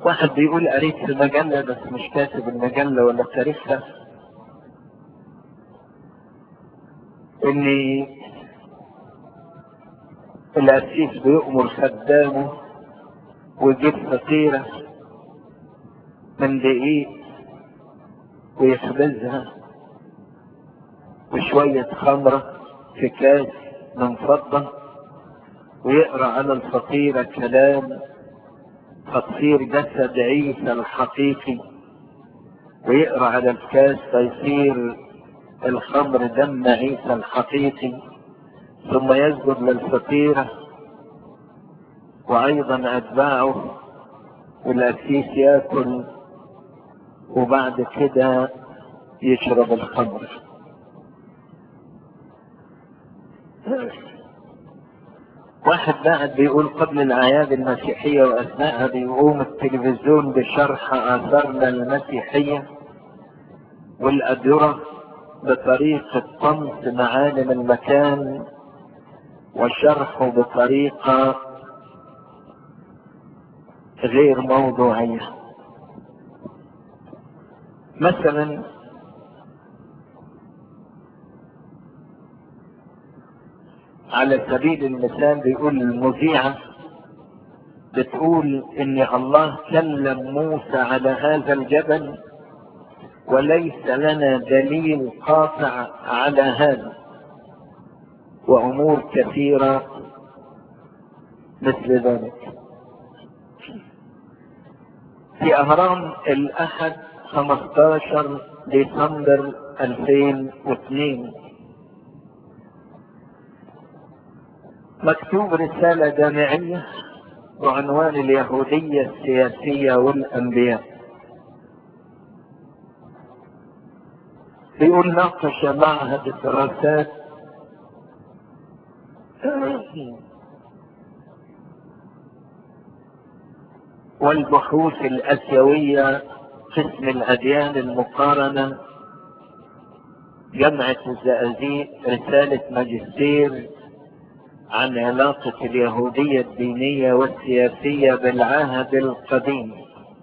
واحد بيقول قريت في مجلة بس مش كاتب المجلة ولا تاريخها ان القسيس بيؤمر خدامه ويجيب فطيرة من دقيق ويخبزها وشوية خمرة في كاس من فضة ويقرأ على الفطيرة كلام فتصير جسد عيسى الحقيقي ويقرأ على الكاس فيصير الخمر دم عيسى الحقيقي ثم يسجد للفطيرة وأيضا أتباعه والأسيس ياكل وبعد كده يشرب الخمر واحد بعد بيقول قبل الأعياد المسيحية وأثناءها بيقوم التلفزيون بشرح آثارنا المسيحية والأديرة بطريقة طمس معالم المكان وشرحه بطريقة غير موضوعية مثلا على سبيل المثال بيقول المذيعة بتقول ان الله كلم موسى على هذا الجبل وليس لنا دليل قاطع على هذا وامور كثيرة مثل ذلك في اهرام الاحد 15 ديسمبر 2002 مكتوب رسالة جامعية بعنوان اليهودية السياسية والأنبياء بيقول ناقش معهد الدراسات والبحوث الأسيوية قسم الأديان المقارنة جامعة الزقازيق رسالة ماجستير عن علاقة اليهودية الدينية والسياسية بالعهد القديم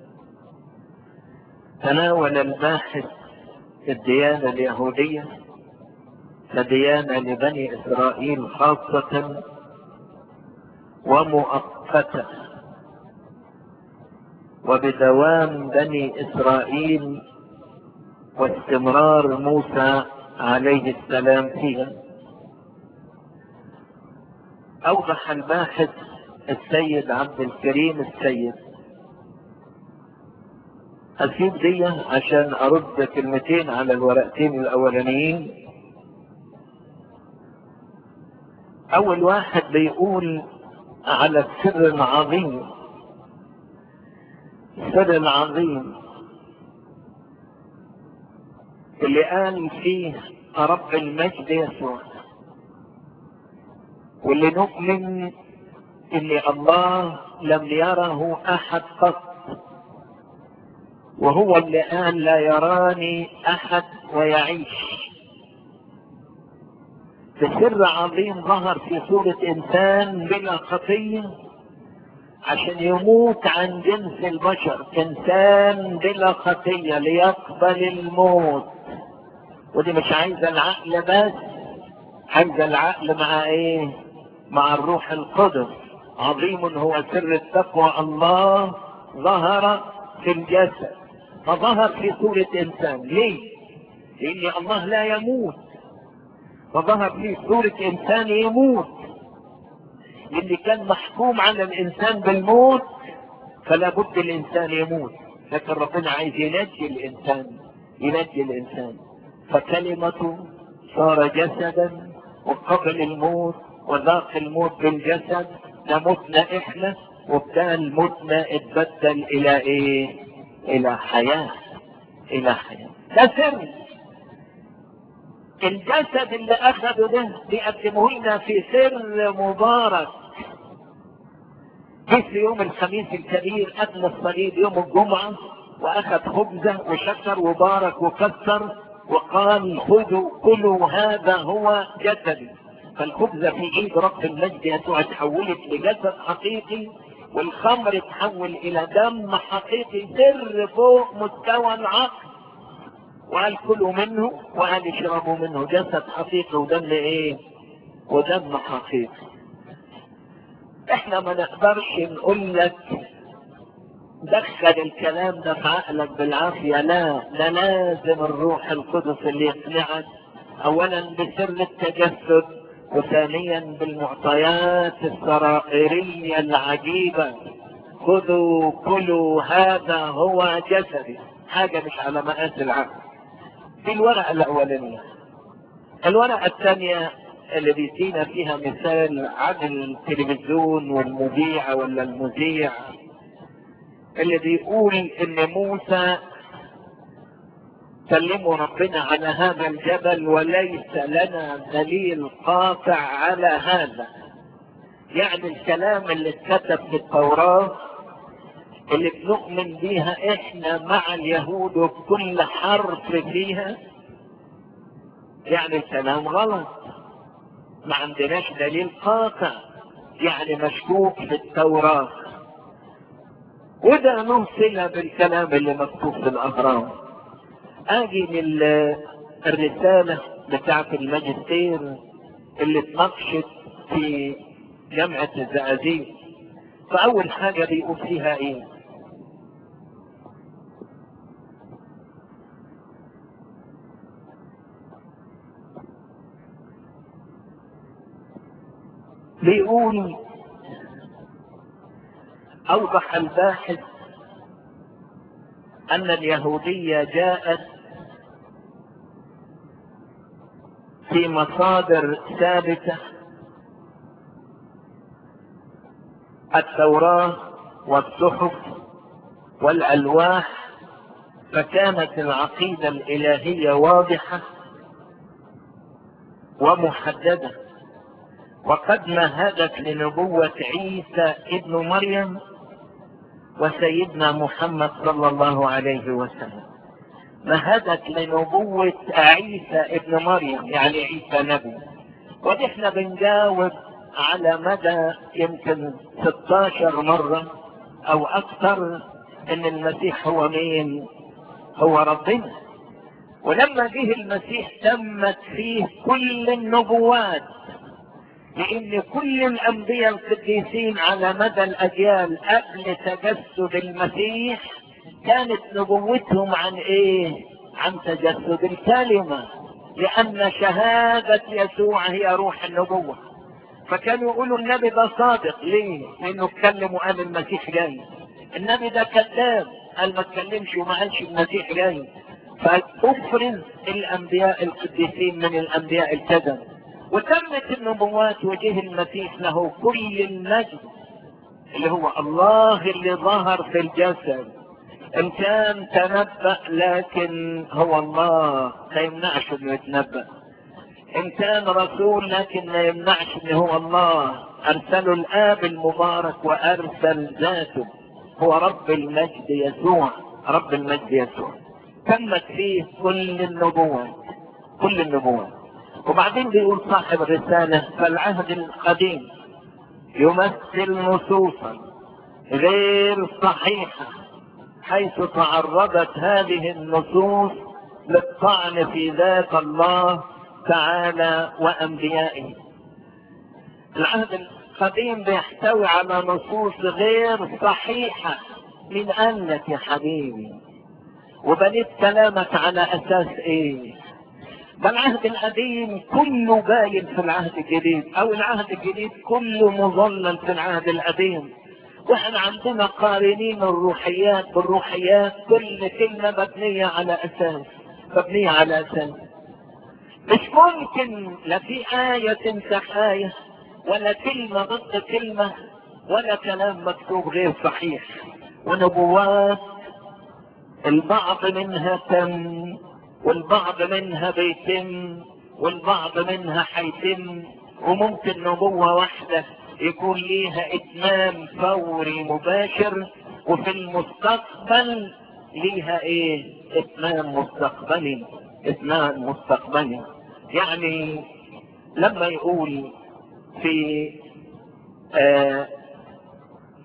تناول الباحث الديانة اليهودية كديانة لبني إسرائيل خاصة ومؤقتة وبدوام بني إسرائيل واستمرار موسى عليه السلام فيها أوضح الباحث السيد عبد الكريم السيد أسيب دي عشان أرد كلمتين على الورقتين الأولانيين أول واحد بيقول على السر العظيم السر العظيم اللي قال فيه رب المجد يسوع واللي نؤمن ان الله لم يره احد قط وهو اللي قال لا يراني احد ويعيش بسر عظيم ظهر في صورة انسان بلا خطية عشان يموت عن جنس البشر انسان بلا خطية ليقبل الموت ودي مش عايزة العقل بس عايزة العقل مع ايه مع الروح القدس عظيم هو سر التقوى الله ظهر في الجسد فظهر في صورة انسان ليه لان الله لا يموت فظهر في صورة انسان يموت اللي كان محكوم على الانسان بالموت فلا بد الانسان يموت لكن ربنا عايز ينجي الانسان ينجي الانسان فكلمته صار جسدا وقبل الموت وذاق الموت بالجسد نموتنا احنا وبدال موتنا اتبدل الى ايه الى حياة الى حياة ده سر الجسد اللي اخذه ده بيقدمه لنا في سر مبارك جه في يوم الخميس الكبير قبل الصليب يوم الجمعة واخذ خبزة وشكر وبارك وكسر وقال خذوا كلوا هذا هو جسدي فالخبزة في ايد رب المجد يسوع تحولت لجسد حقيقي والخمر تحول الى دم حقيقي سر فوق مستوى العقل وقال كلوا منه وقال اشربوا منه جسد حقيقي ودم ايه ودم حقيقي احنا ما نقدرش نقول لك دخل الكلام ده في عقلك بالعافية لا ده لازم الروح القدس اللي يقنعك اولا بسر التجسد وثانيا بالمعطيات السرائرية العجيبة خذوا كلوا هذا هو جسدي حاجة مش على مقاس العقل دي الورقة الأولانية الورقة الثانية اللي بيدينا فيها مثال عن التلفزيون والمذيع ولا المذيع اللي بيقول ان موسى سلموا ربنا على هذا الجبل وليس لنا دليل قاطع على هذا يعني الكلام اللي اتكتب في التوراة اللي بنؤمن بيها احنا مع اليهود وبكل حرف فيها يعني الكلام غلط ما عندناش دليل قاطع يعني مشكوك في التوراة وده له صلة بالكلام اللي مكتوب في الأهرام اجي للرسالة بتاعة الماجستير اللي اتناقشت في جامعة الزقازيق فأول حاجة بيقول فيها إيه؟ بيقول أوضح الباحث أن اليهودية جاءت في مصادر ثابتة التوراة والصحف والألواح فكانت العقيدة الإلهية واضحة ومحددة وقد مهدت لنبوة عيسى ابن مريم وسيدنا محمد صلى الله عليه وسلم مهدت لنبوة عيسى ابن مريم يعني عيسى نبي ودي احنا بنجاوب على مدى يمكن 16 مرة او اكثر ان المسيح هو مين هو ربنا ولما جه المسيح تمت فيه كل النبوات لان كل الانبياء القديسين على مدى الاجيال قبل تجسد المسيح كانت نبوتهم عن ايه عن تجسد الكلمة لان شهادة يسوع هي روح النبوة فكانوا يقولوا النبي ده صادق ليه لانه اتكلم وقال المسيح جاي النبي ده كذاب قال ما اتكلمش وما قالش المسيح جاي فافرز الانبياء القديسين من الانبياء الكذب وتمت النبوات وجه المسيح له كل المجد اللي هو الله اللي ظهر في الجسد ان كان تنبأ لكن هو الله ما يمنعش انه يتنبأ ان كان رسول لكن ما يمنعش انه هو الله ارسله الاب المبارك وارسل ذاته هو رب المجد يسوع رب المجد يسوع تمت فيه كل النبوات كل النبوات وبعدين بيقول صاحب الرسالة فالعهد القديم يمثل نصوصا غير صحيحة حيث تعرضت هذه النصوص للطعن في ذات الله تعالى وأنبيائه العهد القديم بيحتوي على نصوص غير صحيحة من قال لك يا حبيبي وبنيت كلامك على أساس إيه ده العهد القديم كله باين في العهد الجديد او العهد الجديد كله مظلل في العهد القديم واحنا عندنا قارنين الروحيات بالروحيات كل كلمة مبنية على اساس مبنية على اساس مش ممكن لا في آية تنسخ آية ولا كلمة ضد كلمة ولا كلام مكتوب غير صحيح ونبوات البعض منها تم والبعض منها بيتم والبعض منها حيتم وممكن نبوة واحدة يكون ليها اتمام فوري مباشر وفي المستقبل ليها ايه اتمام مستقبلي اتمام مستقبلي يعني لما يقول في آه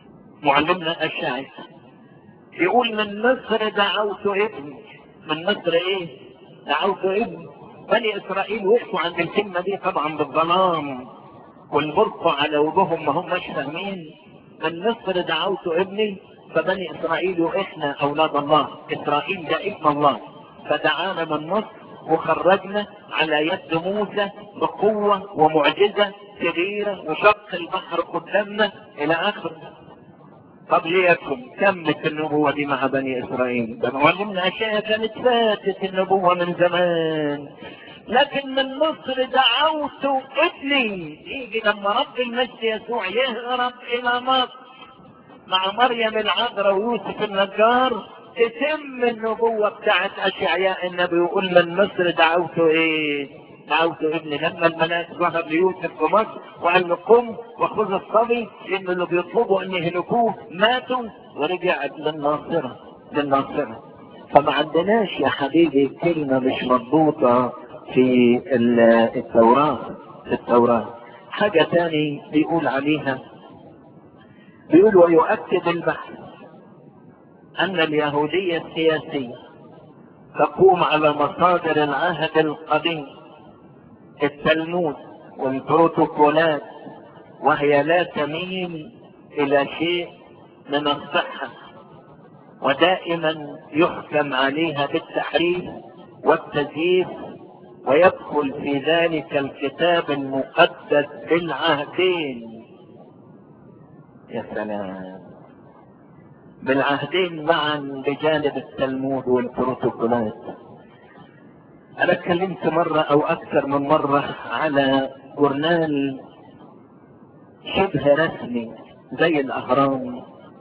معلمنا الشاعر يقول من مصر دعوت ابني من مصر ايه دعوت ابني بني اسرائيل وقفوا عند الكلمه دي طبعا بالظلام والبرق على وجوههم ما هماش فاهمين من مصر دعوت ابني فبني اسرائيل واحنا اولاد الله اسرائيل ده ابن الله فدعانا من مصر وخرجنا على يد موسى بقوة ومعجزة كبيرة وشق البحر قدامنا الى اخره طب ليكن تمت النبوة دي مع بني اسرائيل ده معلمنا اشياء كانت فاتت النبوة من زمان لكن من مصر دعوت ابني يجي لما رب المجد يسوع يهرب الى مصر مع مريم العذراء ويوسف النجار تتم النبوة بتاعت اشعياء النبي يقول من مصر دعوت ايه دعوت ابني لما الملاك ظهر ليوسف في مصر وقال له قم وخذ الصبي لان اللي بيطلبوا ان يهلكوه ماتوا ورجع للناصرة للناصرة فما عندناش يا حبيبي كلمة مش مضبوطة في التوراة في التوراة حاجة تاني بيقول عليها بيقول ويؤكد البحث أن اليهودية السياسية تقوم على مصادر العهد القديم التلمود والبروتوكولات وهي لا تميل إلى شيء من الصحة ودائما يحكم عليها بالتحريف والتزييف ويدخل في ذلك الكتاب المقدس بالعهدين يا سلام بالعهدين معا بجانب التلمود والبروتوكولات انا اتكلمت مرة او اكثر من مرة على جورنال شبه رسمي زي الاهرام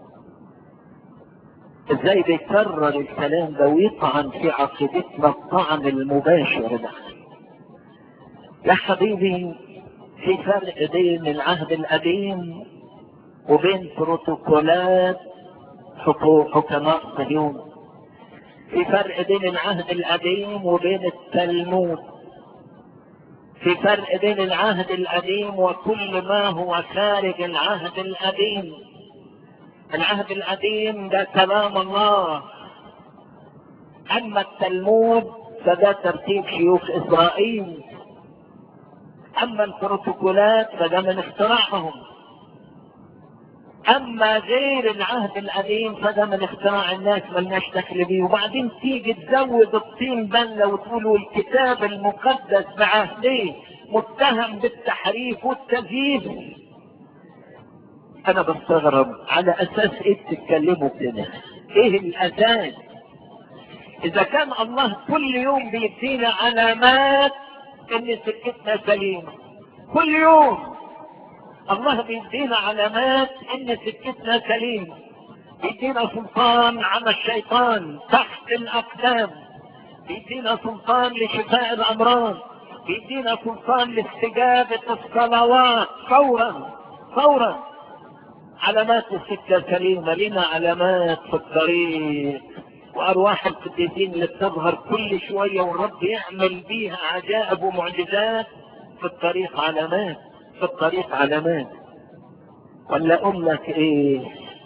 ازاي بيكرر الكلام ده ويطعن في عقيدتنا الطعن المباشر ده يا حبيبي في فرق بين العهد القديم وبين بروتوكولات حكماء صهيون في فرق بين العهد القديم وبين التلمود في فرق بين العهد القديم وكل ما هو خارج العهد القديم العهد القديم ده كلام الله اما التلمود فده ترتيب شيوخ اسرائيل اما البروتوكولات فده من اختراعهم اما غير العهد القديم فده من اختراع الناس ملناش دخل بيه وبعدين تيجي تزود الطين بله وتقولوا الكتاب المقدس بعهديه متهم بالتحريف والتزييف انا بستغرب على اساس ايه بتتكلموا كده ايه الاساس اذا كان الله كل يوم بيدينا علامات ان سكتنا سليمه كل يوم الله بيدينا علامات ان سكتنا سليمه بيدينا سلطان على الشيطان تحت الاقدام بيدينا سلطان لشفاء الامراض بيدينا سلطان لاستجابه الصلوات فورا فورا علامات السكة سليمة لنا علامات في الطريق وأرواح القديسين اللي بتظهر كل شوية والرب يعمل بيها عجائب ومعجزات في الطريق علامات في الطريق علامات ولا أقول لك إيه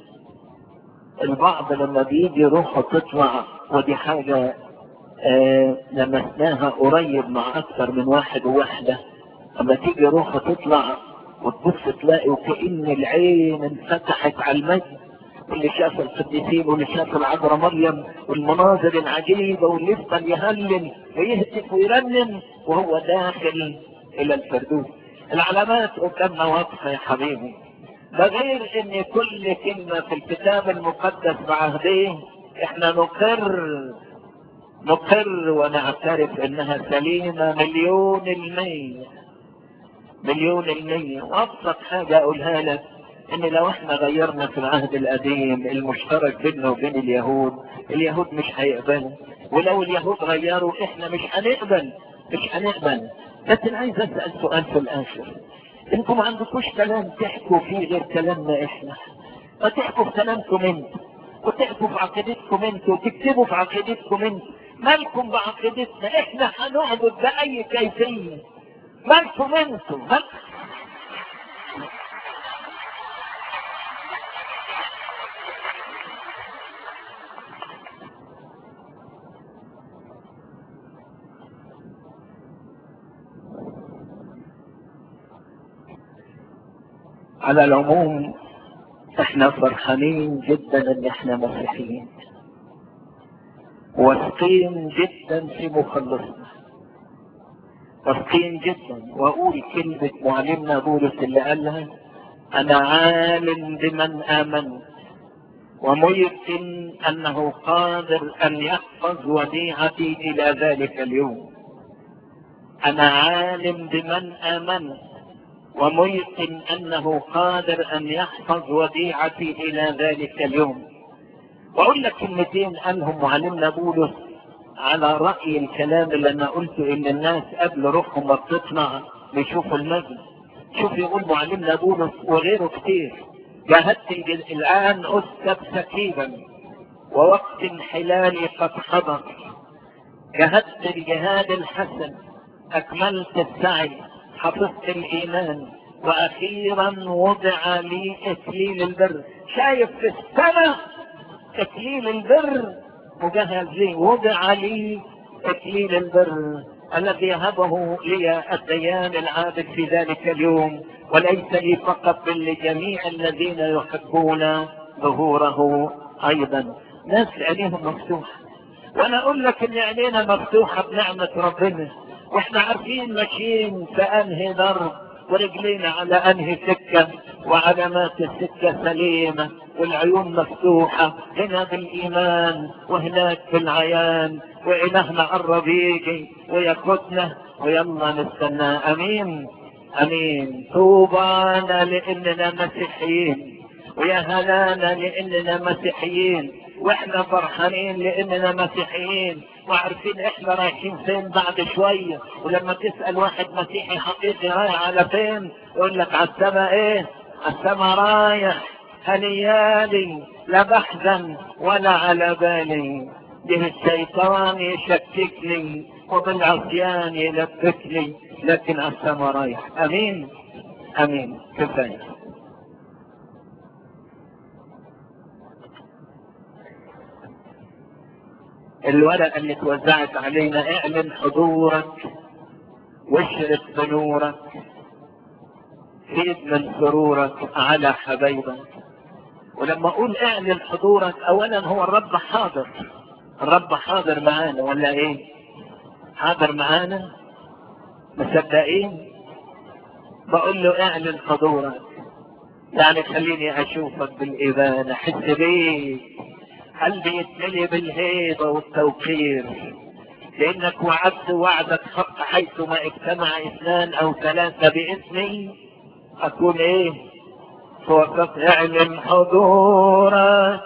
البعض لما بيجي روحه تطلع ودي حاجة آه لمسناها قريب مع أكثر من واحد وواحدة لما تيجي روحه تطلع وتبص تلاقي وكأن العين انفتحت على المجد واللي شاف القديسين واللي شاف العذراء مريم والمناظر العجيبة واللي يفضل يهلل ويهتف ويرنم وهو داخل إلى الفردوس العلامات قدامنا واضحة يا حبيبي ده غير ان كل كلمة في الكتاب المقدس بعهديه احنا نقر نقر ونعترف انها سليمة مليون المية مليون المية وابسط حاجة اقولها لك ان لو احنا غيرنا في العهد القديم المشترك بيننا وبين اليهود اليهود مش هيقبلوا ولو اليهود غيروا احنا مش هنقبل مش هنقبل لكن عايز اسأل سؤال في الاخر انتوا ما عندكوش كلام تحكوا فيه غير كلامنا احنا ما تحكوا في كلامكم انتوا وتحكوا في عقيدتكم انتوا وتكتبوا في عقيدتكم انتوا مالكم بعقيدتنا احنا هنعبد بأي كيفية مالكم انتم مال... على العموم احنا فرحانين جدا ان احنا مسيحيين واثقين جدا في مخلصنا واثقين جدا واقول كلمة معلمنا بولس اللي قالها انا عالم بمن امنت وميقن انه قادر ان يحفظ وديعتي الى ذلك اليوم انا عالم بمن امنت وميقن انه قادر ان يحفظ وديعتي الى ذلك اليوم واقول لك كلمتين قالهم معلمنا بولس على راي الكلام اللي انا قلته ان الناس قبل روحهم ما بتطلع بيشوفوا المجد شوف يقول معلمنا بولس وغيره كتير جاهدت الان اسكب سكيبا ووقت انحلالي قد حضر جاهدت الجهاد الحسن اكملت السعي حفظت الايمان واخيرا وضع لي اكليل البر شايف في السماء اكليل البر مجهز لي وضع لي اكليل البر الذي يهبه لي الديان العابد في ذلك اليوم وليس لي فقط بل لجميع الذين يحبون ظهوره ايضا ناس عينيهم مفتوحه وانا اقول لك ان عينينا مفتوحه بنعمه ربنا واحنا عارفين ماشيين في انهي درب ورجلينا على انهي سكة وعلامات السكة سليمة والعيون مفتوحة هنا بالايمان وهناك بالعيان والهنا قرب يجي وياخدنا ويلا نستناه امين امين طوبانا لاننا مسيحيين ويا هلانا لاننا مسيحيين واحنا فرحانين لاننا مسيحيين وعارفين احنا رايحين فين بعد شوية ولما تسأل واحد مسيحي حقيقي رايح على فين يقول لك على السما ايه على السما رايح هنيالي لا بحزن ولا على بالي به الشيطان يشككني وبالعصيان يلبكني لكن على السما رايح امين امين كفايه الورقة اللي توزعت علينا اعلن حضورك واشرق بنورك زيد من سرورك على حبايبك ولما اقول اعلن حضورك اولا هو الرب حاضر الرب حاضر معانا ولا ايه حاضر معانا مصدقين بقول له اعلن حضورك يعني خليني اشوفك بالإبانة احس بيك قلبي يتملي بالهيبة والتوقير لانك وعدت وعدك حق حيثما اجتمع اثنان او ثلاثة باسمي اكون ايه فوقت اعلن حضورك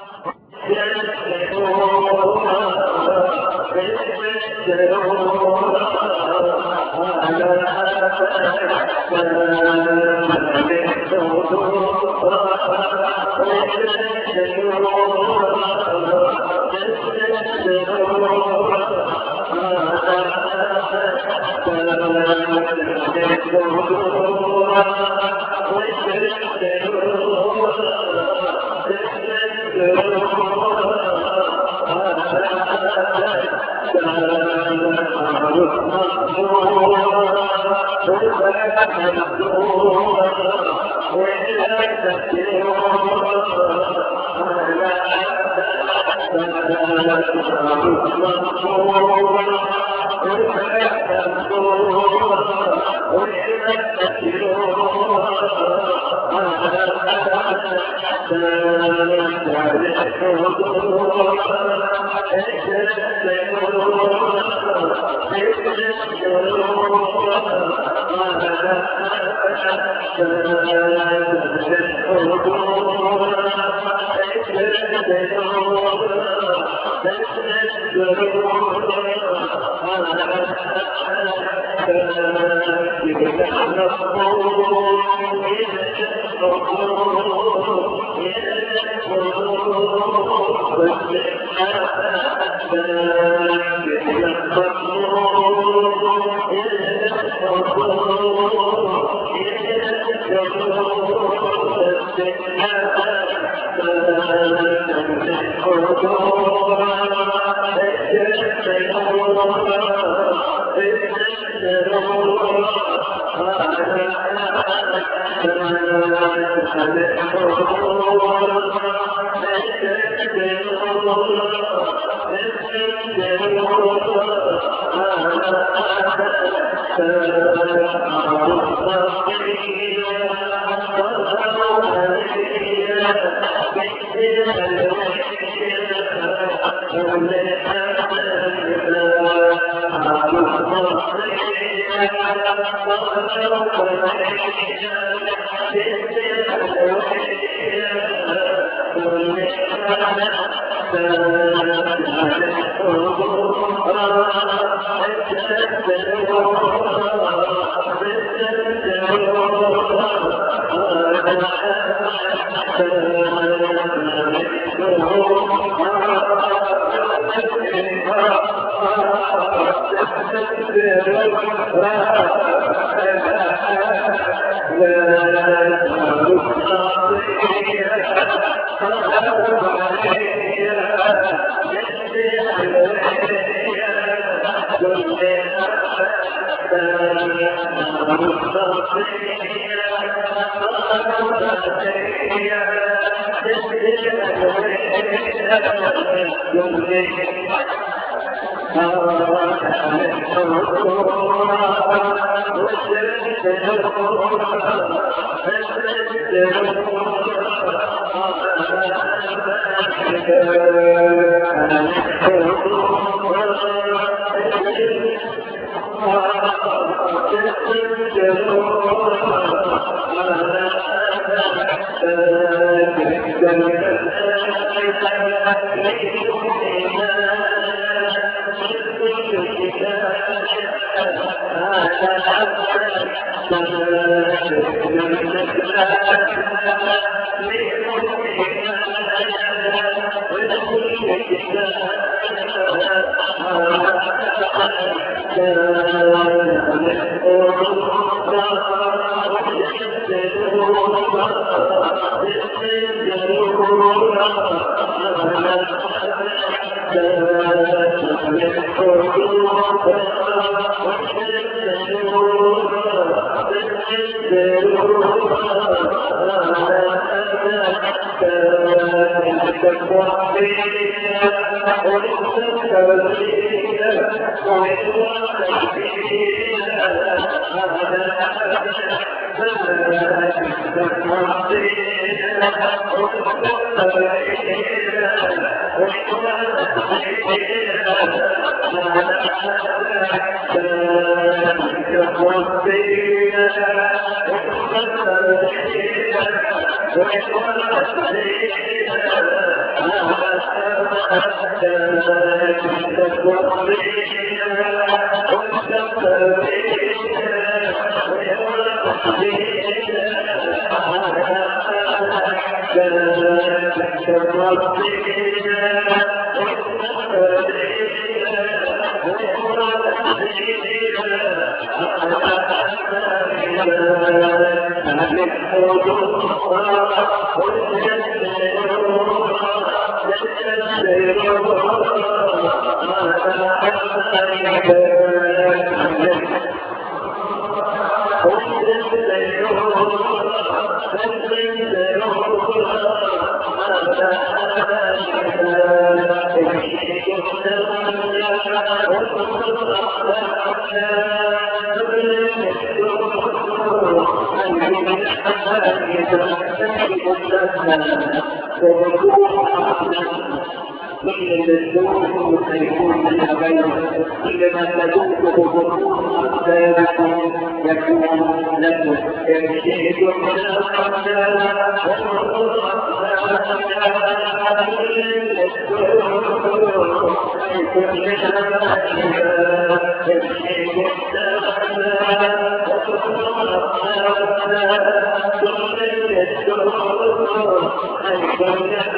Thank you.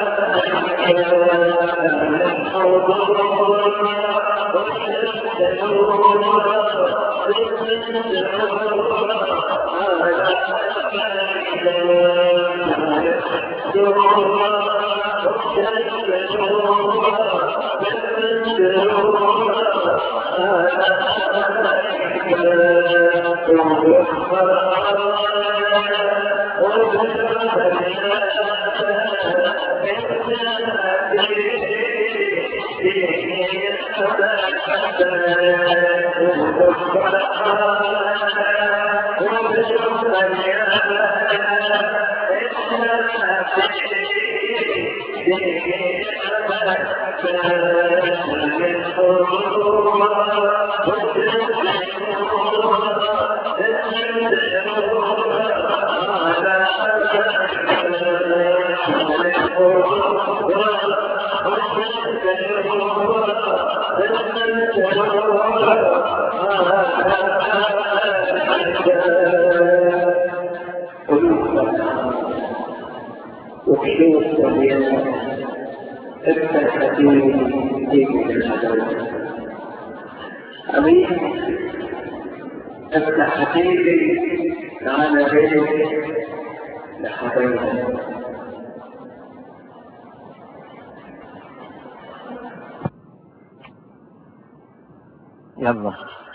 يلا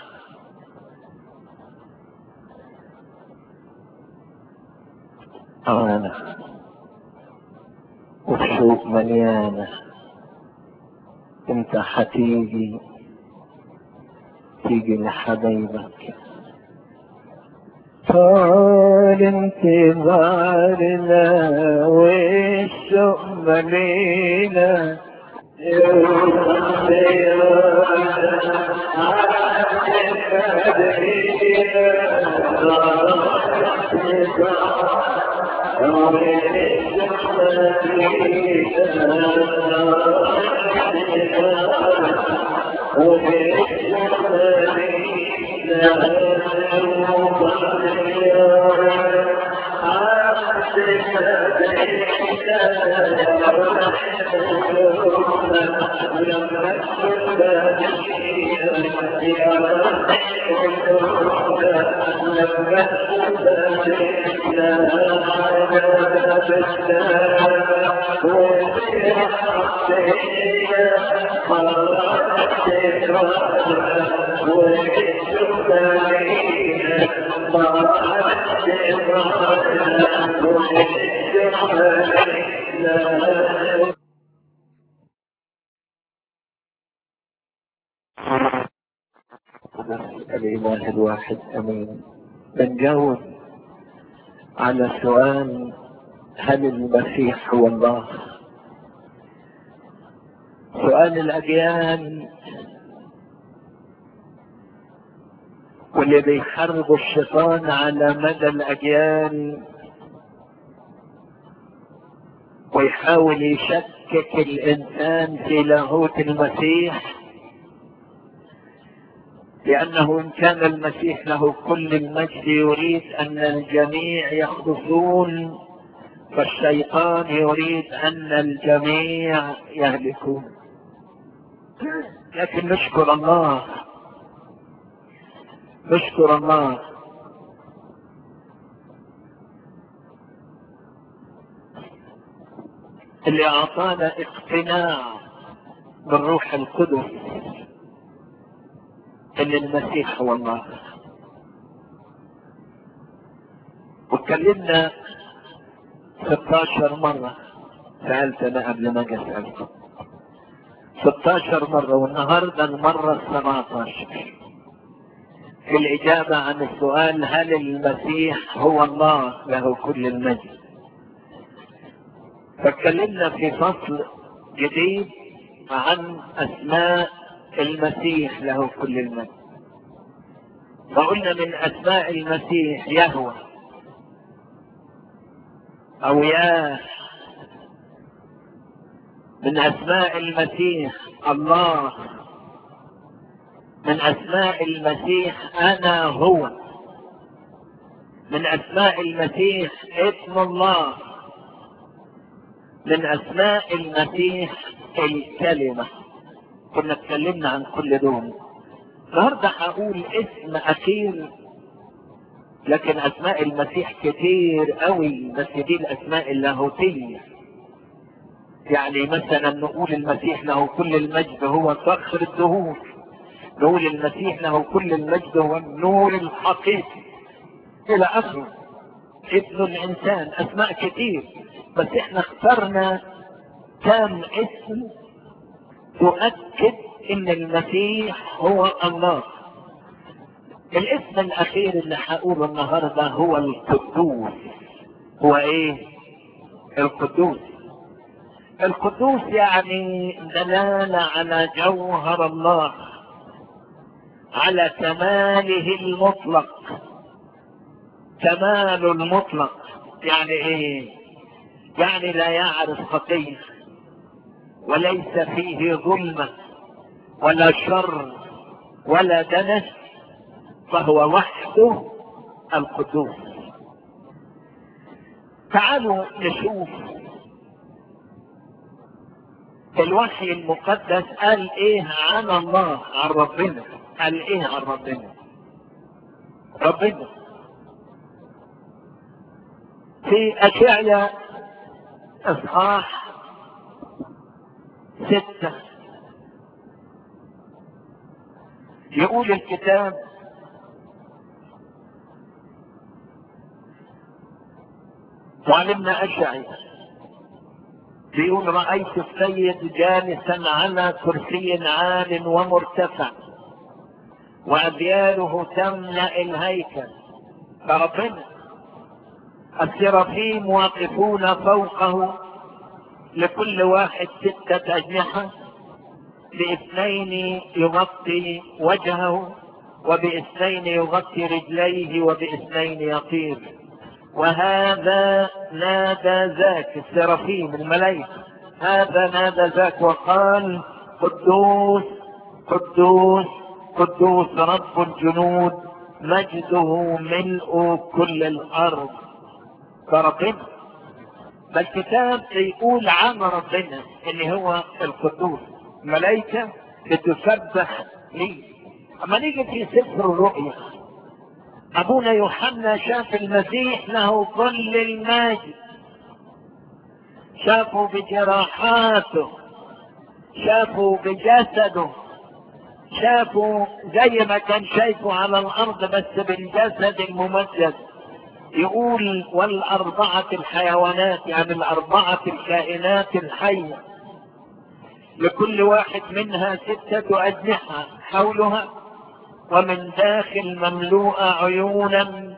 أمانة وشوق مليانة انت حتيجي تيجي لحبايبك طال انتظارنا والشوق ملينا الإله الواحد أمين بنجاوب على سؤال هل المسيح هو الله سؤال الأديان واللي بيحاربوا الشيطان على مدى الأجيال ويحاول يشكك الإنسان في لاهوت المسيح لأنه إن كان المسيح له كل المجد يريد أن الجميع يخلصون فالشيطان يريد أن الجميع يهلكون لكن نشكر الله نشكر الله اللي أعطانا اقتناع بالروح القدس ان المسيح هو الله واتكلمنا 16 مرة سألت انا قبل ما اجي اسألكم 16 مرة والنهاردة المرة ال 17 في الإجابة عن السؤال هل المسيح هو الله له كل المجد فاتكلمنا في فصل جديد عن أسماء المسيح له كل المجد وقلنا من أسماء المسيح يهوى أو ياه من أسماء المسيح الله من أسماء المسيح أنا هو من أسماء المسيح اسم الله من اسماء المسيح الكلمة كنا اتكلمنا عن كل دول النهارده هقول اسم اخير لكن اسماء المسيح كتير قوي بس دي الاسماء اللاهوتية يعني مثلا نقول المسيح له كل المجد هو صخر الدهور نقول المسيح له كل المجد هو النور الحقيقي الى اخره ابن الانسان اسماء كتير بس احنا اخترنا كام اسم تؤكد ان المسيح هو الله الاسم الاخير اللي هقوله النهارده هو القدوس هو ايه القدوس القدوس يعني دلالة على جوهر الله على كماله المطلق كمال المطلق يعني ايه يعني لا يعرف خطيه وليس فيه ظلمه ولا شر ولا دنس فهو وحده القدوس تعالوا نشوف الوحي المقدس قال ايه عن الله عن ربنا قال ايه عن ربنا ربنا في اشعيا اصحاح ستة يقول الكتاب وعلمنا اشعيا بيقول رأيت السيد جالسا على كرسي عال ومرتفع وأبياله تملأ الهيكل فربنا السرافيم واقفون فوقه لكل واحد ستة أجنحة باثنين يغطي وجهه وباثنين يغطي رجليه وباثنين يطير وهذا نادى ذاك السرافيم الملائكة هذا نادى ذاك وقال قدوس قدوس قدوس رب الجنود مجده ملء كل الارض فربنا فالكتاب يقول عن ربنا اللي هو القدوس ملائكة بتسبح لي اما نيجي في سفر الرؤيا ابونا يوحنا شاف المسيح له كل المجد شافوا بجراحاته شافوا بجسده شافوا زي ما كان شايفه على الارض بس بالجسد الممجد يقول والاربعة الحيوانات يعني الاربعة الكائنات الحية لكل واحد منها ستة اجنحة حولها ومن داخل مملوءة عيونا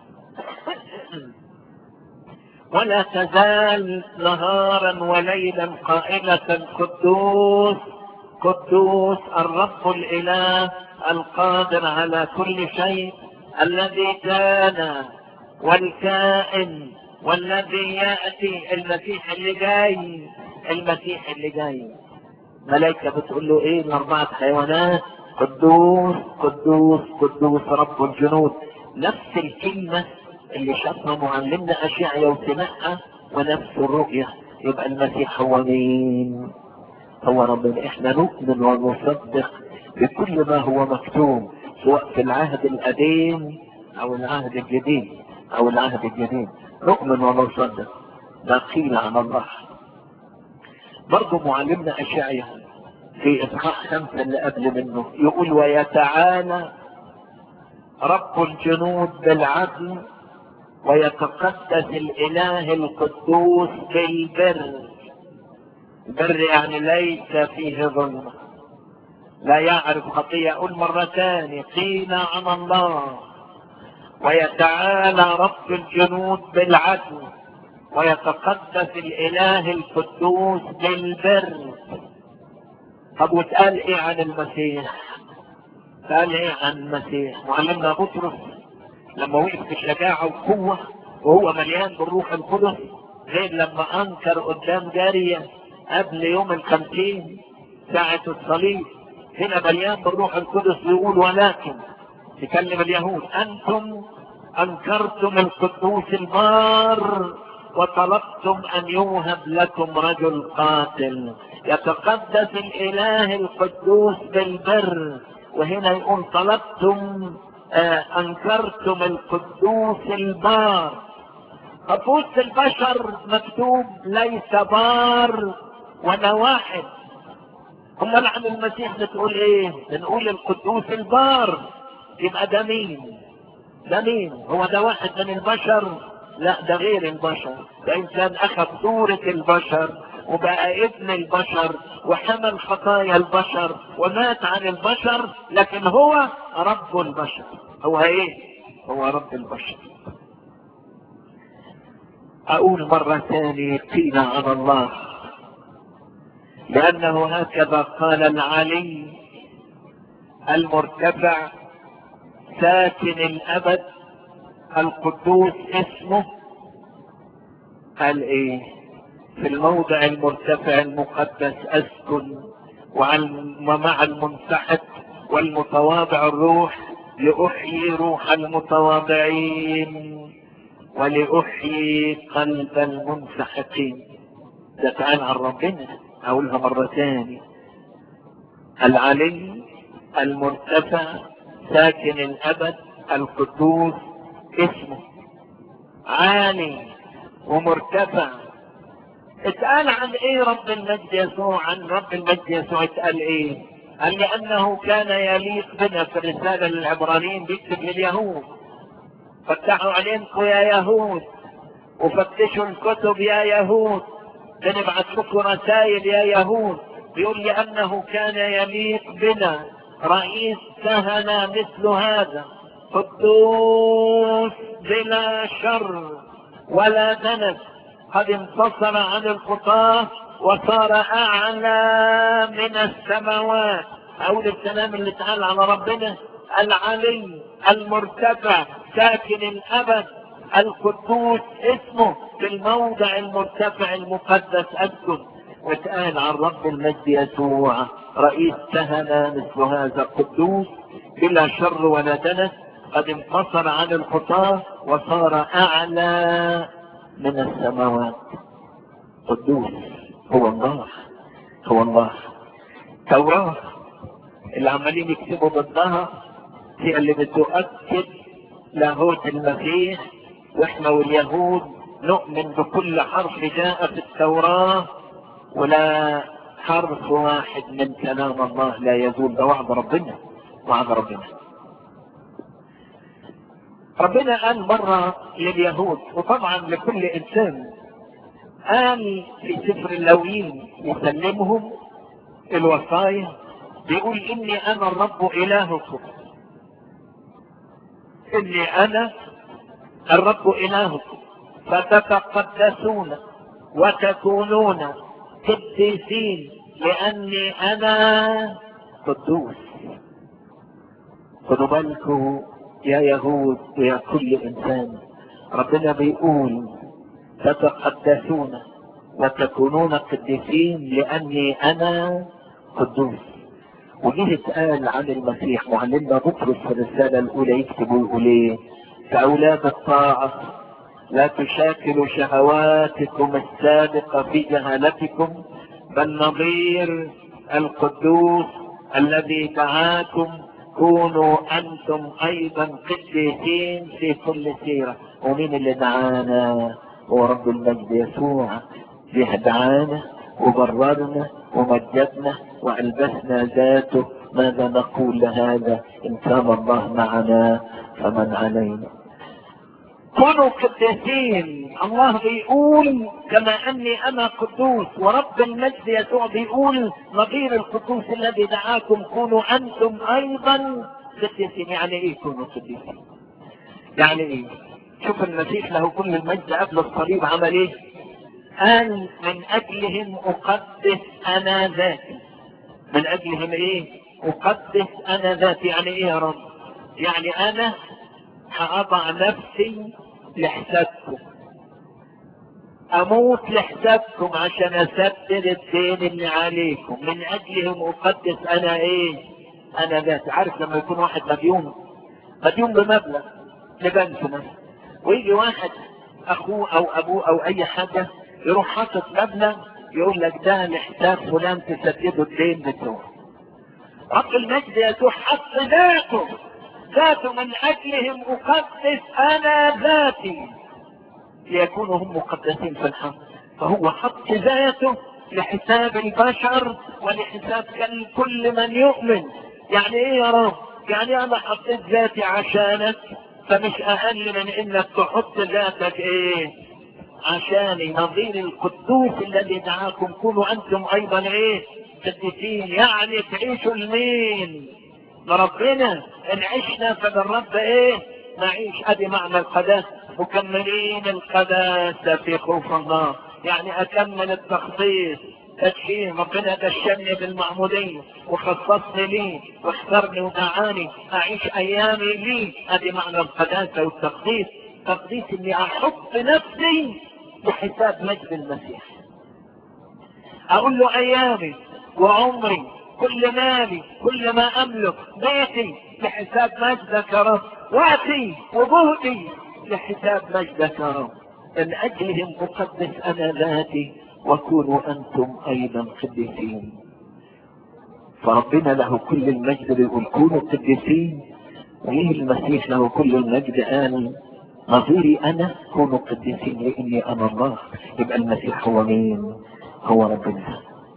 ولا تزال نهارا وليلا قائلة قدوس قدوس الرب الاله القادر على كل شيء الذي كان والكائن والذي ياتي المسيح اللي جاي المسيح اللي جاي ملائكه بتقول له ايه الاربعه حيوانات قدوس قدوس قدوس رب الجنود نفس الكلمه اللي شافها معلمنا اشعيا وسمعها ونفس الرؤيه يبقى المسيح هو مين هو ربنا احنا نؤمن ونصدق بكل ما هو مكتوب سواء في العهد القديم او العهد الجديد او العهد الجديد نؤمن ونصدق ما قيل عن الله برضه معلمنا اشعيا في اصحاح خمسة اللي قبل منه يقول ويتعالى رب الجنود بالعدل ويتقدس الاله القدوس بالبر البر يعني ليس فيه ظلمة لا يعرف خطيئة أقول مرة ثانية قيل عن الله ويتعالى رب الجنود بالعدل ويتقدس الاله القدوس بالبر طب واتقال ايه عن المسيح قال ايه عن المسيح معلمنا بطرس لما وقف بشجاعة وقوة وهو مليان بالروح القدس غير لما انكر قدام جارية قبل يوم الخمسين ساعة الصليب هنا مليان بالروح القدس يقول ولكن تكلم اليهود انتم انكرتم القدوس البار وطلبتم ان يوهب لكم رجل قاتل يتقدس الاله القدوس بالبر وهنا يقول طلبتم آه انكرتم القدوس البار ففوس البشر مكتوب ليس بار ولا واحد امال عن المسيح بتقول ايه بنقول القدوس البار يبقى ده مين ده مين هو ده واحد من البشر لا ده غير البشر ده انسان اخذ صورة البشر وبقى ابن البشر وحمل خطايا البشر ومات عن البشر لكن هو رب البشر هو ايه هو رب البشر اقول مرة ثانية قيل على الله لانه هكذا قال العلي المرتفع ساكن الابد القدوس اسمه قال ايه في الموضع المرتفع المقدس اسكن ومع المنسحق والمتواضع الروح لاحيي روح المتواضعين ولأحيي قلب المنسحقين ده تعال عن ربنا أقولها مرة ثانية العلي المرتفع ساكن الأبد القدوس اسمه عالي ومرتفع اتقال عن ايه رب المجد يسوع عن رب المجد يسوع اتقال ايه قال لانه كان يليق بنا في الرسالة للعبرانيين بيكتب لليهود فتحوا عليكم يا يهود وفتشوا الكتب يا يهود بنبعث لكم رسائل يا يهود بيقول لأنه كان يليق بنا رئيس كهنة مثل هذا قدوس بلا شر ولا دنس قد انتصر عن الخطاة وصار أعلى من السماوات أقول الكلام اللي اتقال على ربنا العلي المرتفع ساكن الابد القدوس اسمه في الموضع المرتفع المقدس اسكن واتقال عن رب المجد يسوع رئيس كهنة مثل هذا القدوس بلا شر ولا دنس قد انتصر عن الخطاة وصار اعلى من السماوات قدوس هو الله هو الله توراة اللي عمالين يكتبوا ضدها هي اللي بتؤكد لاهوت المسيح واحنا واليهود نؤمن بكل حرف جاء في التوراة ولا حرف واحد من كلام الله لا يزول ده وعد ربنا وعد ربنا ربنا قال مرة لليهود وطبعا لكل انسان قال في سفر اللويين يسلمهم الوصايا بيقول اني انا الرب الهكم اني انا الرب الهكم فتتقدسون وتكونون قديسين لاني انا قدوس خدوا بالكم يا يهود ويا كل انسان ربنا بيقول تتقدسون وتكونون قديسين لاني انا قدوس وجه اتقال عن المسيح معلمنا بطرس في الرساله الاولى يكتب ويقول ايه كاولاد الطاعه لا تشاكلوا شهواتكم السابقه في جهالتكم بل نظير القدوس الذي دعاكم كونوا انتم ايضا قديسين في كل سيره ومين اللي دعانا هو رب المجد يسوع جه دعانا وبررنا ومجدنا والبسنا ذاته ماذا نقول لهذا ان كان الله معنا فمن علينا كونوا قديسين الله بيقول كما اني انا قدوس ورب المجد يسوع بيقول نظير القدوس الذي دعاكم كونوا انتم ايضا قديسين يعني ايه كونوا قديسين يعني ايه شوف المسيح له كل المجد قبل الصليب عمل ايه قال من اجلهم اقدس انا ذاتي من اجلهم ايه اقدس انا ذاتي يعني ايه يا رب يعني انا هأضع نفسي لحسابكم اموت لحسابكم عشان اسدد الدين اللي عليكم من اجلهم اقدس انا ايه انا ذاتي عارف لما يكون واحد مديون مديون بمبلغ لبنك مثلا ويجي واحد اخوه او ابوه او اي حاجة يروح حاطط مبلغ يقول لك ده لحساب فلان تسدده الدين بتوعه رب المجد يسوع حط ذاته ذاته من اجلهم اقدس انا ذاتي ليكونوا هم مقدسين في الحق فهو حط ذاته لحساب البشر ولحساب كل من يؤمن يعني ايه يا رب يعني انا حطيت ذاتي عشانك فمش اقل من انك تحط ذاتك ايه عشاني نظير القدوس الذي دعاكم كونوا انتم ايضا ايه قديسين يعني تعيشوا لمين لربنا ان عشنا فبالرب ايه نعيش ادي معنى القداسه مكملين القداسه في خوف الله يعني اكمل التخصيص تدشين ربنا دشني بالمعمودية وخصصني لي واختارني ودعاني اعيش ايامي لي ادي معنى القداسة والتقديس تقديس اني احط نفسي بحساب مجد المسيح اقول له ايامي وعمري كل مالي كل ما املك بيتي لحساب مجدك يا رب وقتي وجهدي لحساب مجدك يا رب من اجلهم اقدس انا ذاتي وكونوا انتم ايضا قديسين فربنا له كل المجد بيقول كونوا قديسين وليه المسيح له كل المجد قال نظيري انا كونوا قديسين لاني انا الله يبقى المسيح هو مين هو ربنا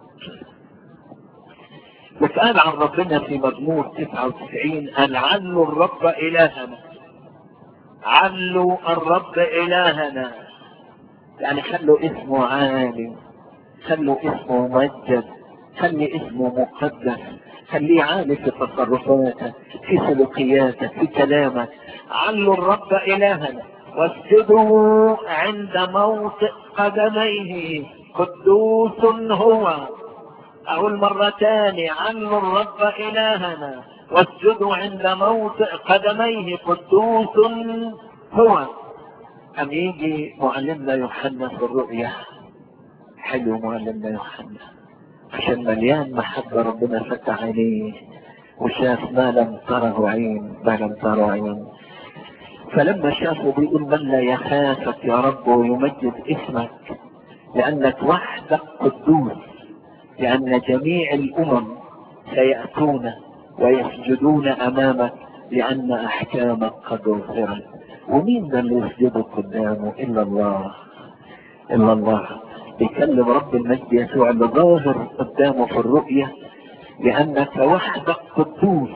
واتقال عن ربنا في مزمور 99 قال علوا الرب الهنا علوا الرب الهنا يعني خلوا اسمه عالي خلوا اسمه ممجد خلي اسمه مقدس خليه عالي في تصرفاتك في سلوكياتك في كلامك علوا الرب الهنا واسجدوا عند موطئ قدميه قدوس هو اقول مرة تاني علوا الرب الهنا واسجدوا عند موطئ قدميه قدوس هو أم يجي معلمنا يوحنا في الرؤيا حلو معلمنا يوحنا عشان مليان محبة ربنا فتح عينيه وشاف ما لم تره عين ما لم تره عين فلما شافه بيقول من لا يخافك يا رب ويمجد اسمك لأنك وحدك قدوس لأن جميع الأمم سيأتون ويسجدون أمامك لأن أحكامك قد أظهرت ومين ده اللي يسجد قدامه الا الله الا الله بيكلم رب المجد يسوع اللي ظاهر قدامه في الرؤية لانك وحدك قدوس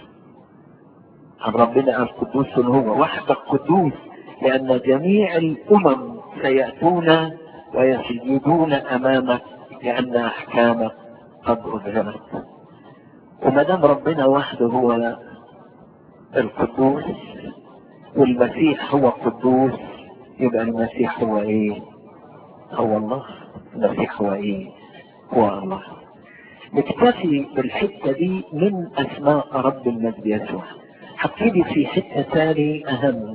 عن ربنا قال قدوس هو وحدك قدوس لان جميع الامم سيأتون ويسجدون امامك لان احكامك قد اظهرت وما دام ربنا وحده هو القدوس والمسيح هو القدوس يبقى المسيح هو ايه هو الله المسيح هو ايه هو الله نكتفي بالحتة دي من اسماء رب المجد يسوع هبتدي في حتة تاني اهم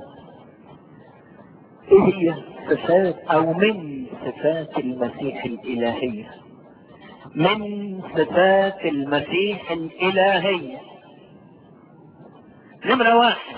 ايه هي صفات او من صفات المسيح الالهية من صفات المسيح الالهية نمرة واحد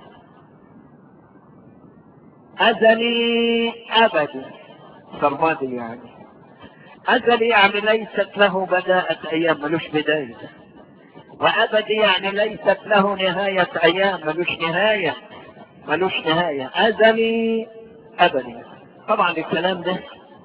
أزلي أبدا سرمادي يعني أزلي يعني ليست له بداءة أيام ملوش بداية وأبدي يعني ليست له نهاية أيام ملوش نهاية ملوش نهاية أزلي أبدي طبعا الكلام ده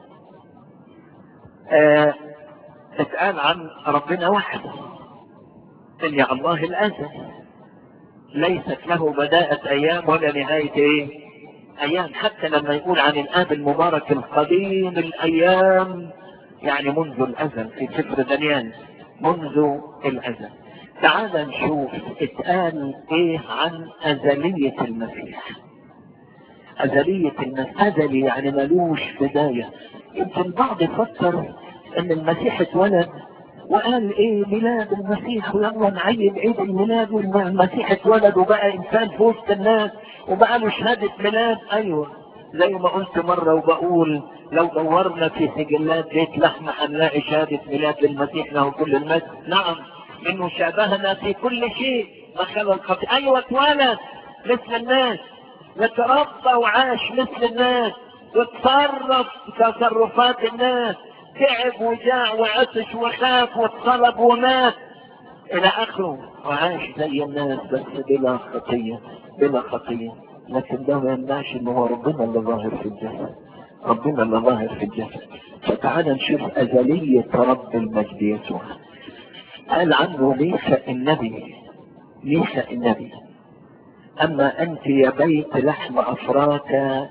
آه اتقال عن ربنا وحده إن يا الله الأزل ليست له بداءة أيام ولا نهاية إيه ايام حتى لما يقول عن الاب المبارك القديم الايام يعني منذ الازل في سفر دانيال منذ الازل تعال نشوف اتقال ايه عن ازلية المسيح ازلية المسيح ازلي يعني ملوش بداية يمكن البعض يفكر ان المسيح اتولد وقال ايه ميلاد المسيح ويلا نعيد عيد الميلاد والمسيح اتولد وبقى انسان في وسط الناس وبقى له شهادة ميلاد ايوه زي ما قلت مرة وبقول لو دورنا في سجلات بيت لحمة هنلاقي شهادة ميلاد للمسيح له كل المجد نعم انه شابهنا في كل شيء ما خلى الخطيئة ايوه اتولد مثل الناس وتربى وعاش مثل الناس وتصرف تصرفات الناس تعب وجاع وعطش وخاف واتصلب ومات الى اخره وعاش زي الناس بس بلا خطية بلا خطية لكن ده ما يمنعش ان هو ربنا اللي ظاهر في الجسد ربنا اللي ظاهر في الجسد فتعال نشوف ازلية رب المجد يسوع قال عنه ميسى النبي ميسى النبي اما انت يا بيت لحم افراك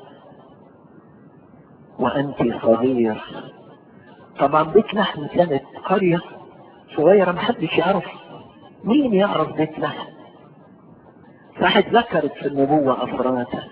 وانت صغير طبعا بيت لحم كانت قرية صغيرة محدش يعرف مين يعرف بيت لحم راحت ذكرت في النبوة افراكا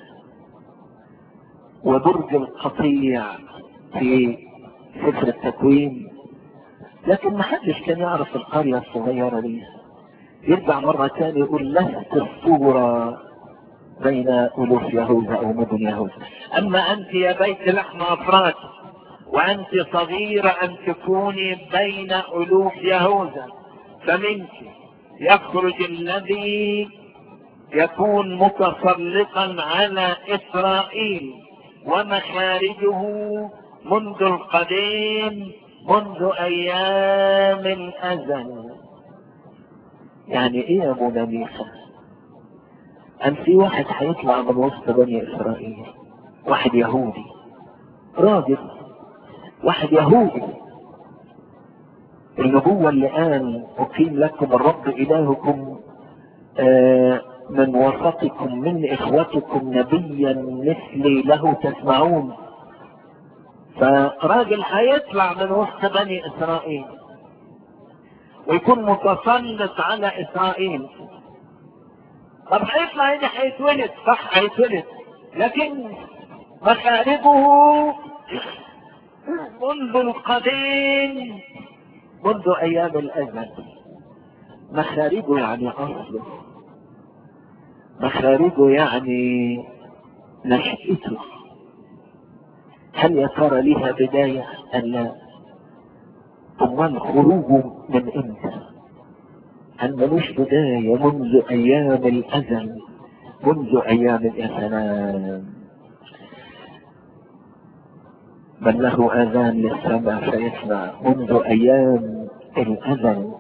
وبرج القطيع في سفر التكوين لكن محدش كان يعرف القرية الصغيرة دي يرجع مرة تانية يقول لست الصورة بين ألوف يهوذا أو مدن يهوذا أما أنت يا بيت لحم أفراد وأنت صغيرة أن تكوني بين ألوف يهوذا فمنك يخرج الذي يكون متسلطا على إسرائيل ومخارجه منذ القديم منذ أيام الأزل يعني إيه يا أبو نبيخة أن في واحد هيطلع من وسط بني إسرائيل واحد يهودي راجل واحد يهودي النبوة اللي قال أقيم لكم الرب إلهكم آه من وسطكم من إخوتكم نبيا مثلي له تسمعون فراجل هيطلع من وسط بني إسرائيل ويكون متسلط على إسرائيل طب هيطلع هنا هيتولد صح هيتولد لكن مخارجه منذ القديم منذ ايام الازل مخارجه يعني اصله مخارجه يعني نشأته هل يا ترى ليها بداية أم لا؟ أمال خروجه من إمتى؟ هل ملوش بداية منذ أيام الأزل منذ أيام الإسلام من له آذان للسمع فيسمع منذ أيام الأزل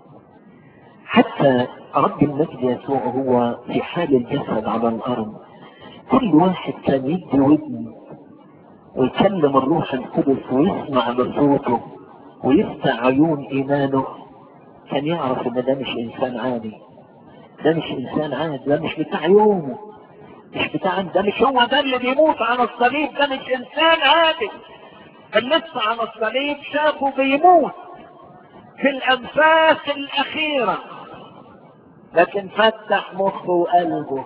حتى رب المجد يسوع هو في حال الجسد على الأرض كل واحد كان يدي ودن ويكلم الروح القدس ويسمع بصوته ويفتح عيون إيمانه كان يعرف ان ده مش انسان عادي ده مش انسان عادي ده مش بتاع يومه مش بتاع ده مش هو ده اللي بيموت على الصليب ده مش انسان عادي اللي لسه على الصليب شافه بيموت في الانفاس الاخيرة لكن فتح مخه وقلبه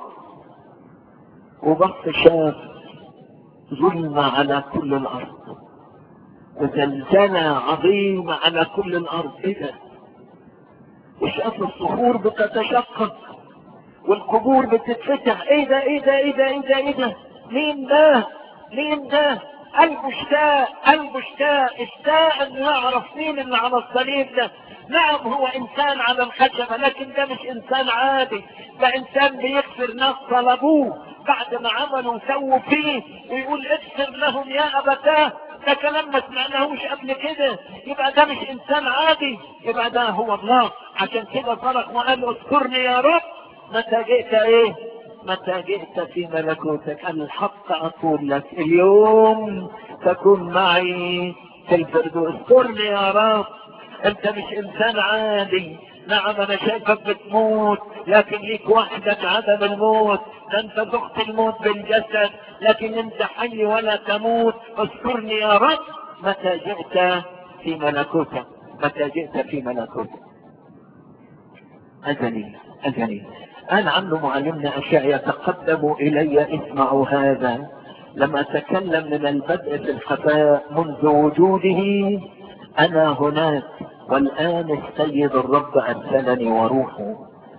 وبص شاف ظلمة على كل الارض وزلزلة عظيمة على كل الارض ايه ده وشاف الصخور بتتشقق والقبور بتتفتح ايه ده ايه ده ايه ده ايه ده ايه ده مين ده مين ده قلبه اشتاق قلبه اشتاق اشتاق انه يعرف مين اللي على الصليب ده نعم هو انسان على الخشبة لكن ده مش انسان عادي ده انسان بيغفر ناس طلبوه بعد ما عملوا وسووا فيه ويقول اغفر لهم يا ابتاه ده كلام ما سمعناهوش قبل كده يبقى ده مش انسان عادي يبقى ده هو الله عشان كده صرخ وقال اذكرني يا رب متى جئت ايه متى جئت في ملكوتك الحق اقول لك اليوم تكون معي في الفردوس اذكرني يا رب انت مش انسان عادي نعم انا شايفك بتموت لكن ليك وحدك عدم الموت ده انت ذقت الموت بالجسد لكن انت حي ولا تموت اذكرني يا رب متى جئت في ملكوتك متى جئت في ملكوتك أزلي أزلي قال عنه معلمنا أشياء يتقدم إلي اسمعوا هذا لما أتكلم من البدء في الخفاء منذ وجوده أنا هناك والآن السيد الرب أرسلني وروحه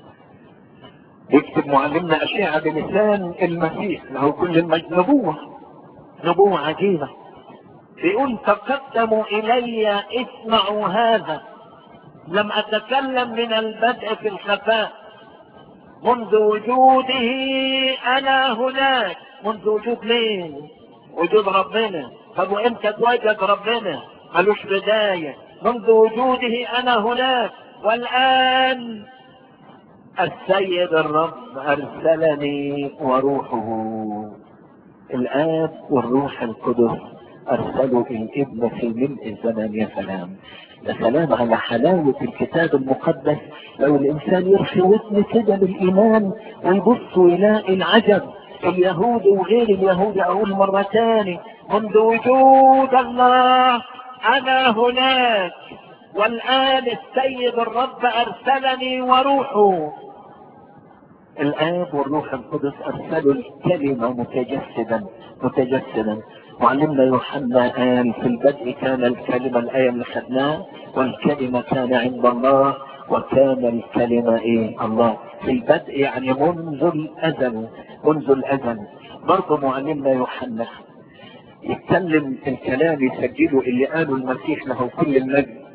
يكتب معلمنا أشياء بلسان المسيح له كل المجد نبوة نبوة عجيبة بيقول تقدموا إلي اسمعوا هذا لم أتكلم من البدء في الخفاء منذ وجوده انا هناك منذ وجود مين وجود ربنا طب وامتى تواجد ربنا ملوش بداية منذ وجوده انا هناك والان السيد الرب ارسلني وروحه الاب والروح القدس ارسلوا الابن في ملء الزمان يا سلام يا سلام على حلاوة الكتاب المقدس لو الانسان يرخي ودن كده بالايمان ويبص يلاقي العجب اليهود وغير اليهود اقول مرة تاني منذ وجود الله انا هناك والان السيد الرب ارسلني وروحه الاب والروح القدس ارسلوا الكلمة متجسدا متجسدا وعلمنا يوحنا قال في البدء كان الكلمة الآية اللي خدناها والكلمة كان عند الله وكان الكلمة ايه الله في البدء يعني منذ الأزل منذ الأزل برضه معلمنا يوحنا يتكلم الكلام يسجله اللي قاله المسيح له كل المجد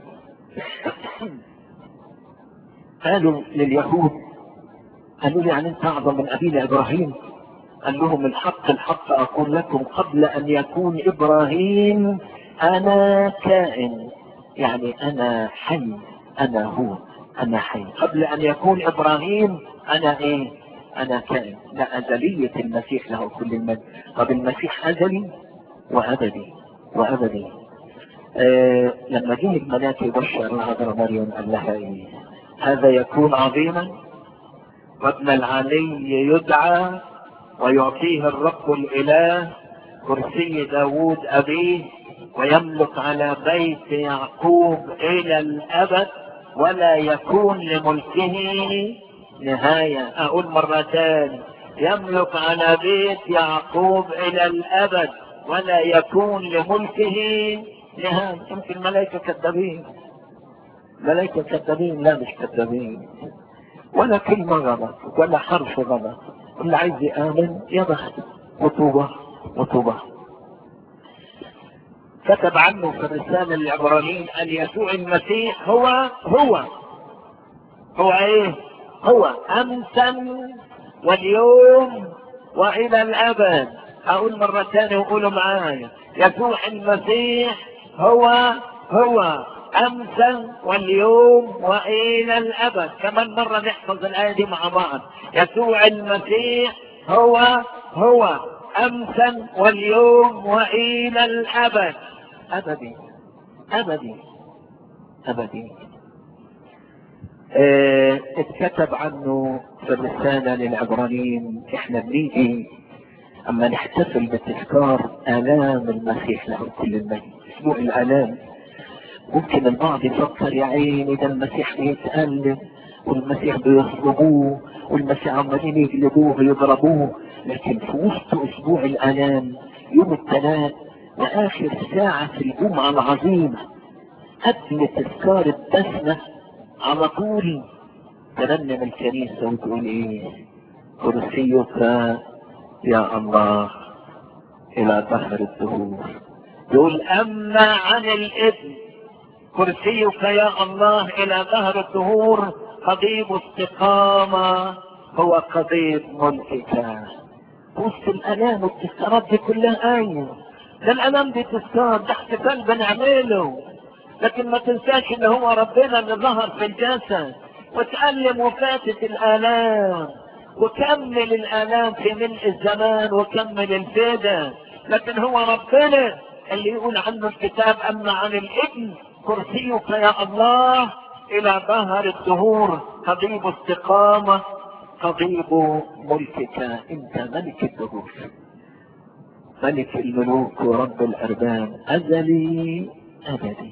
قالوا لليهود قالوا لي يعني انت اعظم من ابينا ابراهيم قال لهم الحق الحق اقول لكم قبل ان يكون ابراهيم انا كائن يعني انا حي انا هو انا حي قبل ان يكون ابراهيم انا ايه انا كائن لا ازلية المسيح له كل المجد طب المسيح ازلي وابدي وابدي آه لما جه الملاك يبشر العذراء مريم قال لها ايه هذا يكون عظيما وابن العلي يدعى ويعطيه الرب الاله كرسي داوود ابيه ويملك على بيت يعقوب الى الابد ولا يكون لملكه نهاية اقول مرتان يملك على بيت يعقوب الى الابد ولا يكون لملكه نهاية يمكن الملائكة كذابين ملائكة كذابين لا مش كذابين ولا كلمة غلط ولا حرف غلط اللي عايز يآمن يضح وطوبة وطوبة كتب عنه في الرسالة العبرانيين أن يسوع المسيح هو هو هو ايه هو أمسا واليوم وإلى الأبد أقول مرة ثانية وقولوا معايا يسوع المسيح هو هو امسا واليوم والى الابد كمان مرة نحفظ الاية دي مع بعض يسوع المسيح هو هو امسا واليوم والى الابد ابدي ابدي ابدي اه اتكتب عنه في الرسالة للعبرانيين احنا بنيجي اما نحتفل بتذكار الام المسيح له كل المجد اسبوع الالام ممكن البعض يفكر يا عيني ده المسيح بيتألم والمسيح بيصلبوه والمسيح عمالين يجلبوه ويضربوه لكن في وسط اسبوع الالام يوم الثلاث واخر ساعة في الجمعة العظيمة قبل تذكار الدفنة على طول ترنم الكنيسة وتقول ايه كرسيك يا الله الى ظهر الدهور يقول اما عن الابن كرسيك يا الله الى ظهر الدهور قضيب استقامة هو قضيب ملكك وسط الالام والتذكارات دي كلها ايه ده الالام دي تذكار ده احتفال بنعمله لكن ما تنساش ان هو ربنا اللي ظهر في الجسد وتألم وفاتت الالام وكمل الالام في ملء الزمان وكمل الفدا لكن هو ربنا اللي يقول عنه الكتاب اما عن الابن كرسيك يا الله الى ظهر الدهور قضيب استقامة قضيب ملكك انت ملك الدهور ملك الملوك ورب الارباب ازلي ابدي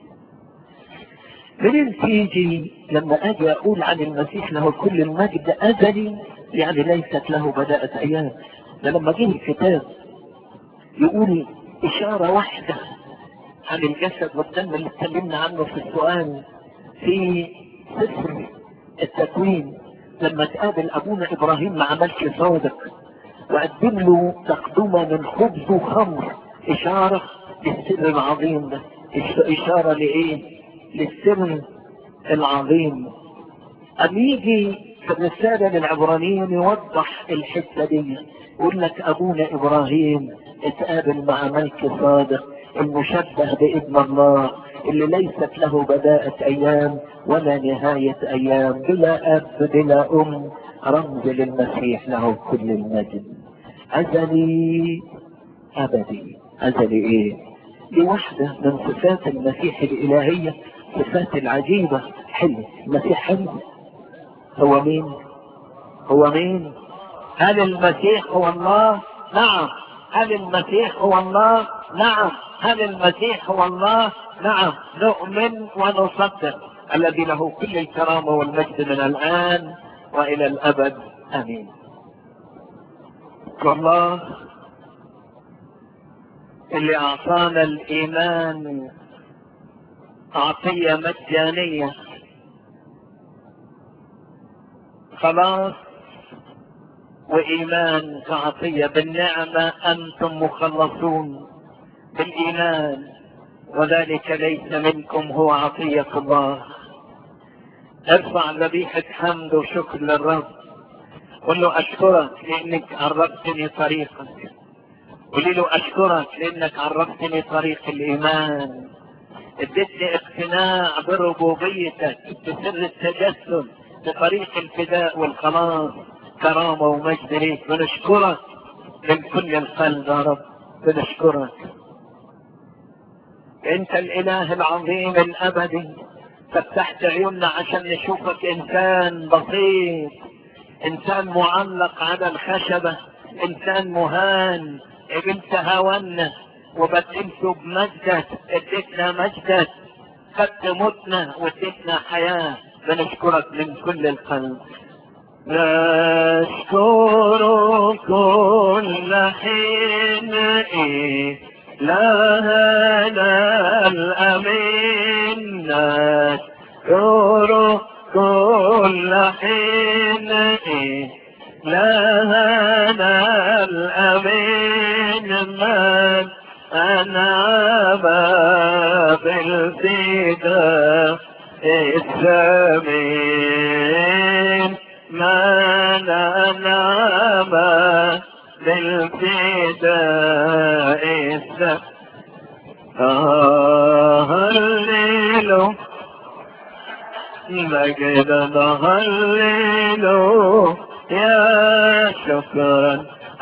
منين تيجي لما اجي اقول عن المسيح له كل المجد ازلي يعني ليست له بدأت ايام ده لما جه الكتاب يقول اشارة واحدة عن الجسد والدم اللي اتكلمنا عنه في السؤال في سفر التكوين لما تقابل ابونا ابراهيم مع ملك صادق وقدم له تقدمة من خبز وخمر اشارة للسر العظيم ده اشارة لايه للسر العظيم ام يجي في الرسالة للعبرانيين يوضح الحتة دي يقول لك ابونا ابراهيم اتقابل مع ملك صادق المشبه بابن الله اللي ليست له بداءة ايام ولا نهاية ايام بلا اب بلا ام رمز للمسيح له كل المجد ازلي ابدي ازلي ايه دي واحدة من صفات المسيح الالهية صفات العجيبة حلو المسيح حلو هو مين هو مين هل المسيح هو الله نعم هل المسيح هو الله نعم هل المسيح هو الله نعم نؤمن ونصدق الذي له كل الكرامة والمجد من الآن وإلى الأبد آمين والله اللي أعطانا الإيمان عطية مجانية خلاص وإيمان كعطية بالنعمة أنتم مخلصون بالإيمان وذلك ليس منكم هو عطية الله ارفع ذبيحة حمد وشكر للرب قل له أشكرك لأنك عرفتني طريقك قولي له أشكرك لأنك عرفتني طريق الإيمان اديتني اقتناع بربوبيتك بسر التجسد بطريق الفداء والخلاص كرامة ومجد ليك بنشكرك من كل القلب يا رب بنشكرك انت الاله العظيم الابدي فتحت عيوننا عشان نشوفك انسان بسيط انسان معلق على الخشبة انسان مهان ابنت هوانا وبدلته بمجدك اديتنا مجدك خدت موتنا واديتنا حياة بنشكرك من كل القلب نشكر كل حين إيه لها الأمين نشكر كل حين إيه لها الأمين من أنعم بالفداء الثمين من أنعم بالفداء الثمين هللو مجدا هللو يا شكرا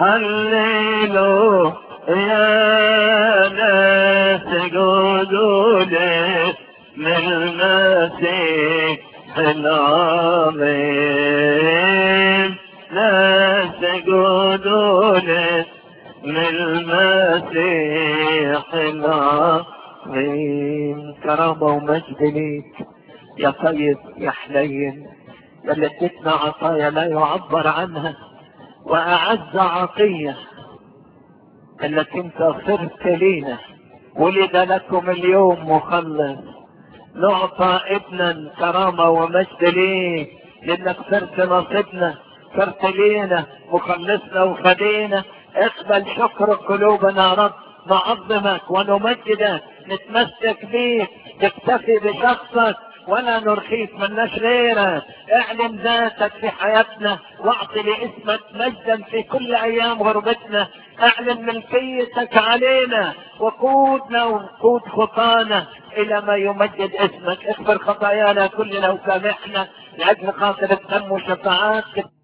هللو يا ناس جدودي من المسيح العظيم ناس جدودي من المسيح العظيم كرامة ومجد ليك يا طيب يا حنين يا اللي اديتنا عطايا لا يعبر عنها وأعز عطية انك انت صرت لينا ولد لكم اليوم مخلص نعطى ابنا كرامة ومجد ليه لانك صرت نصيبنا صرت لينا مخلصنا وفدينا اقبل شكر قلوبنا يا رب نعظمك ونمجدك نتمسك بيك تكتفي بشخصك ولا نرخيك ملناش غيرك اعلن ذاتك في حياتنا واعطي لاسمك مجدا في كل ايام غربتنا اعلن ملكيتك علينا وقودنا وقود خطانا الى ما يمجد اسمك اغفر خطايانا كلنا وسامحنا لاجل خاطر الدم وشفاعاتك